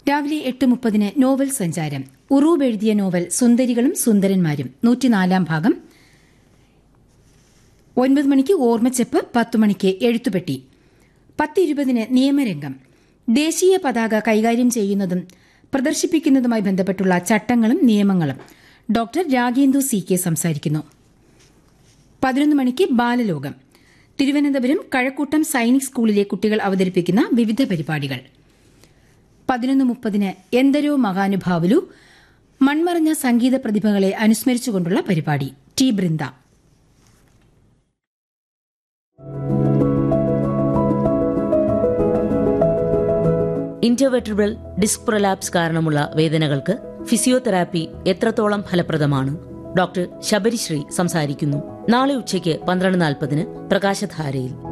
രാവിലെ എട്ട് മുപ്പതിന് നോവൽ സഞ്ചാരം ഉറൂബ് എഴുതിയ നോവൽ സുന്ദരികളും സുന്ദരന്മാരും നൂറ്റിനാലാം ഭാഗം ഒൻപത് മണിക്ക് ഓർമ്മച്ചെപ്പ് പത്ത് മണിക്ക് എഴുത്തുപെട്ടി പത്ത് ഇരുപതിന് നിയമരംഗം ദേശീയ പതാക കൈകാര്യം ചെയ്യുന്നതും പ്രദർശിപ്പിക്കുന്നതുമായി ബന്ധപ്പെട്ടുള്ള ചട്ടങ്ങളും നിയമങ്ങളും ഡോക്ടർ രാഗേന്ദു സി കെ സംസാരിക്കുന്നു പതിനൊന്ന് മണിക്ക് ബാലലോകം തിരുവനന്തപുരം കഴക്കൂട്ടം സൈനിക് സ്കൂളിലെ കുട്ടികൾ അവതരിപ്പിക്കുന്ന വിവിധ പരിപാടികൾ പതിനൊന്ന് മുപ്പതിന് എന്തരോ മഹാനുഭാവുലു മൺമറഞ്ഞ സംഗീത പ്രതിഭകളെ അനുസ്മരിച്ചുകൊണ്ടുള്ള പരിപാടി T Brinda intervertebral disc prolapse കാരണമുള്ള വേദനകൾക്ക് ഫിസിയോതെറാപ്പി എത്രത്തോളം ഫലപ്രദമാണ് ഡോക്ടർ ശബരിശ്രീ സംസാരിക്കുന്നു നാളെ ഉച്ചയ്ക്ക് പന്ത്രണ്ട് നാൽപ്പതിന് പ്രകാശധാരയിൽ